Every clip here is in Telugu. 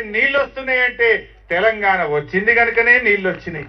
నీళ్లు వస్తున్నాయంటే తెలంగాణ వచ్చింది కనుకనే నీళ్లు వచ్చినాయి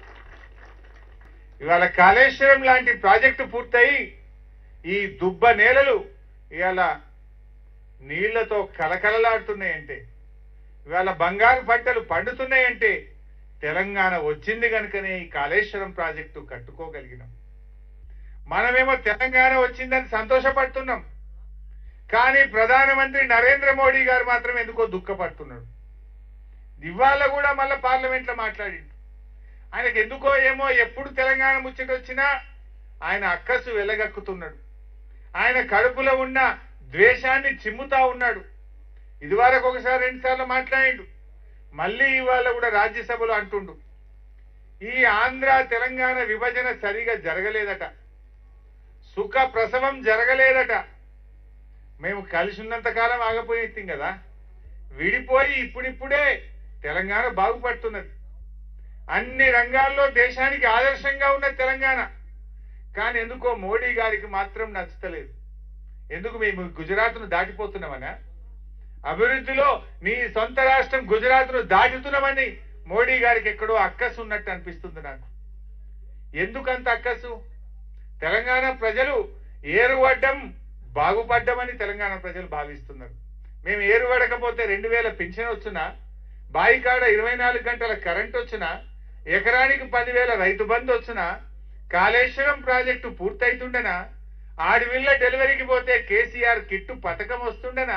ఇవాళ కాళేశ్వరం లాంటి ప్రాజెక్టు పూర్తయి ఈ దుబ్బ నేలలు ఇవాళ నీళ్లతో కలకలలాడుతున్నాయంటే ఇవాళ బంగారు పంటలు పండుతున్నాయంటే తెలంగాణ వచ్చింది కనుకనే ఈ కాళేశ్వరం ప్రాజెక్టు కట్టుకోగలిగినాం మనమేమో తెలంగాణ వచ్చిందని సంతోషపడుతున్నాం కానీ ప్రధానమంత్రి నరేంద్ర మోడీ గారు మాత్రం ఎందుకో దుఃఖపడుతున్నాడు ఇవాళ కూడా మళ్ళా పార్లమెంట్ లో మాట్లాడిండు ఆయనకు ఎందుకో ఏమో ఎప్పుడు తెలంగాణ ముచ్చట వచ్చినా ఆయన అక్కసు వెలగక్కుతున్నాడు ఆయన కడుపులో ఉన్న ద్వేషాన్ని చిమ్ముతా ఉన్నాడు ఇదివరకు ఒకసారి రెండు సార్లు మాట్లాడిండు మళ్ళీ ఇవాళ కూడా రాజ్యసభలో అంటుండు ఈ ఆంధ్ర తెలంగాణ విభజన సరిగా జరగలేదట సుఖ ప్రసవం జరగలేదట మేము కలిసి ఉన్నంత కాలం ఆగపోయేత్తాం కదా విడిపోయి ఇప్పుడిప్పుడే తెలంగాణ బాగుపడుతున్నది అన్ని రంగాల్లో దేశానికి ఆదర్శంగా ఉన్న తెలంగాణ కానీ ఎందుకో మోడీ గారికి మాత్రం నచ్చుతలేదు ఎందుకు మేము గుజరాత్ను దాటిపోతున్నామనా అభివృద్ధిలో నీ సొంత రాష్ట్రం గుజరాత్ను దాటుతున్నామని మోడీ గారికి ఎక్కడో అక్కసు ఉన్నట్టు అనిపిస్తుంది నాకు ఎందుకంత అక్కసు తెలంగాణ ప్రజలు ఏరువడ్డం బాగుపడ్డమని తెలంగాణ ప్రజలు భావిస్తున్నారు మేము ఏరువడకపోతే రెండు వేల పింఛన్ వచ్చినా బాయికాడ ఇరవై నాలుగు గంటల కరెంట్ వచ్చినా ఎకరానికి పదివేల రైతు బంధు వచ్చినా కాళేశ్వరం ప్రాజెక్టు పూర్తయితుండనా ఆడవిల్ల డెలివరీకి పోతే కేసీఆర్ కిట్టు పథకం వస్తుండనా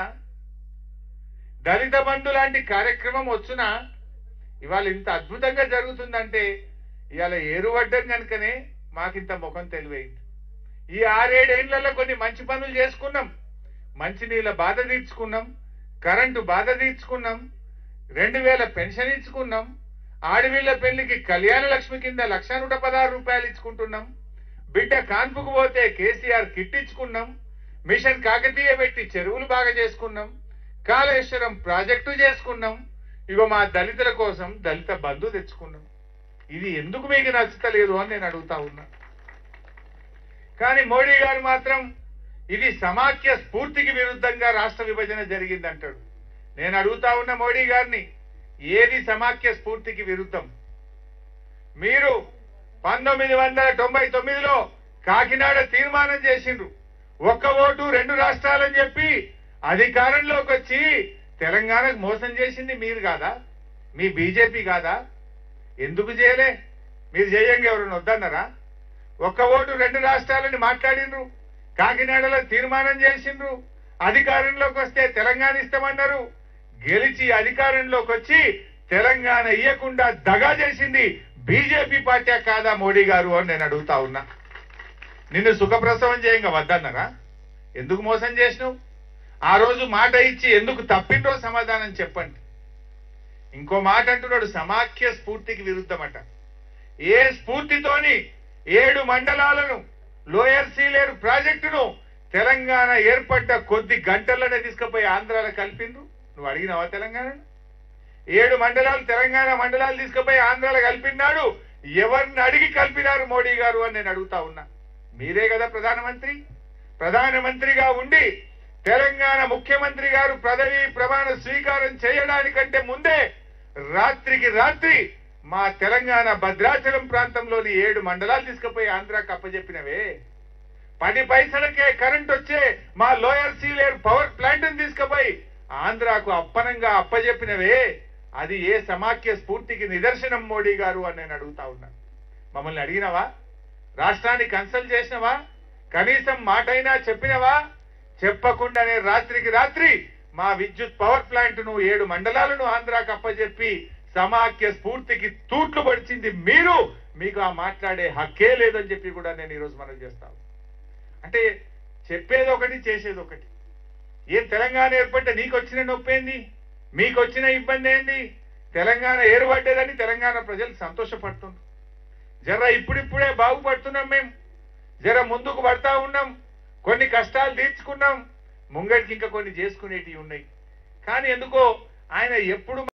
దళిత బంధు లాంటి కార్యక్రమం వచ్చునా ఇవాళ ఇంత అద్భుతంగా జరుగుతుందంటే ఇవాళ ఏరువడ్డం కనుకనే మాకింత ముఖం తెలివైంది ఈ ఆరేడేళ్లలో కొన్ని మంచి పనులు చేసుకున్నాం మంచినీళ్ళ బాధ తీర్చుకున్నాం కరెంటు బాధ తీర్చుకున్నాం రెండు వేల పెన్షన్ ఇచ్చుకున్నాం ఆడవిళ్ళ పెళ్లికి కళ్యాణ లక్ష్మి కింద లక్ష నూట పదహారు రూపాయలు ఇచ్చుకుంటున్నాం బిడ్డ కాన్పుకు పోతే కేసీఆర్ కిట్ ఇచ్చుకున్నాం మిషన్ కాకతీయ పెట్టి చెరువులు బాగా చేసుకున్నాం కాళేశ్వరం ప్రాజెక్టు చేసుకున్నాం ఇగో మా దళితుల కోసం దళిత బంధు తెచ్చుకున్నాం ఇది ఎందుకు మీకు నచ్చుతలేదు అని నేను అడుగుతా ఉన్నా కానీ మోడీ గారు మాత్రం ఇది సమాఖ్య స్ఫూర్తికి విరుద్ధంగా రాష్ట్ర విభజన జరిగిందంటాడు నేను అడుగుతా ఉన్న మోడీ గారిని ఏది సమాఖ్య స్ఫూర్తికి విరుద్ధం మీరు పంతొమ్మిది వందల తొంభై తొమ్మిదిలో కాకినాడ తీర్మానం చేసిండ్రు ఒక్క ఓటు రెండు రాష్ట్రాలని చెప్పి అధికారంలోకి వచ్చి తెలంగాణకు మోసం చేసింది మీరు కాదా మీ బీజేపీ కాదా ఎందుకు చేయలే మీరు చేయంగా ఎవరైనా వద్దన్నారా ఒక్క ఓటు రెండు రాష్ట్రాలని మాట్లాడిండ్రు కాకినాడలో తీర్మానం చేసిండ్రు అధికారంలోకి వస్తే తెలంగాణ ఇస్తామన్నారు గెలిచి అధికారంలోకి వచ్చి తెలంగాణ ఇయ్యకుండా దగా చేసింది బీజేపీ పార్టీ కాదా మోడీ గారు అని నేను అడుగుతా ఉన్నా నిన్ను సుఖప్రసవం చేయంగా వద్దన్నారా ఎందుకు మోసం చేసినావు ఆ రోజు మాట ఇచ్చి ఎందుకు తప్పిండ్రో సమాధానం చెప్పండి ఇంకో మాట అంటున్నాడు సమాఖ్య స్ఫూర్తికి విరుద్ధమట ఏ స్ఫూర్తితోని ఏడు మండలాలను లోయర్ సీలేరు ప్రాజెక్టును తెలంగాణ ఏర్పడ్డ కొద్ది గంటల్లోనే తీసుకుపోయి ఆంధ్రాలో కలిపిండ్రు నువ్వు అడిగినావా తెలంగాణ ఏడు మండలాలు తెలంగాణ మండలాలు తీసుకుపోయి ఆంధ్రాలో కలిపినాడు ఎవరిని అడిగి కలిపినారు మోడీ గారు అని నేను అడుగుతా ఉన్నా మీరే కదా ప్రధానమంత్రి ప్రధానమంత్రిగా ఉండి తెలంగాణ ముఖ్యమంత్రి గారు పదవి ప్రమాణ స్వీకారం చేయడానికంటే ముందే రాత్రికి రాత్రి మా తెలంగాణ భద్రాచలం ప్రాంతంలోని ఏడు మండలాలు తీసుకుపోయి ఆంధ్రాకి అప్పచెప్పినవే పది పైసలకే కరెంట్ వచ్చే మా లోయర్ సీలేర్ పవర్ ప్లాంట్ తీసుకుపోయి ఆంధ్రాకు అప్పనంగా అప్పజెప్పినవే అది ఏ సమాఖ్య స్ఫూర్తికి నిదర్శనం మోడీ గారు అని నేను అడుగుతా ఉన్నా మమ్మల్ని అడిగినవా రాష్ట్రాన్ని కన్సల్ట్ చేసినవా కనీసం మాటైనా చెప్పినవా చెప్పకుండానే రాత్రికి రాత్రి మా విద్యుత్ పవర్ ప్లాంట్ ను ఏడు మండలాలను ఆంధ్రాకు అప్పజెప్పి సమాఖ్య స్ఫూర్తికి తూట్లు పడిచింది మీరు మీకు ఆ మాట్లాడే హక్కే లేదని చెప్పి కూడా నేను ఈరోజు మనం చేస్తాను అంటే చెప్పేది ఒకటి చేసేది ఒకటి ఏం తెలంగాణ ఏర్పడ్డ నీకు వచ్చిన నొప్పి ఏంది మీకు వచ్చిన ఇబ్బంది ఏంది తెలంగాణ ఏర్పడ్డదని తెలంగాణ ప్రజలు సంతోషపడుతున్నారు జర ఇప్పుడిప్పుడే బాగుపడుతున్నాం మేము జర ముందుకు పడతా ఉన్నాం కొన్ని కష్టాలు తీర్చుకున్నాం ముంగడికి ఇంకా కొన్ని చేసుకునేటివి ఉన్నాయి కానీ ఎందుకో ఆయన ఎప్పుడు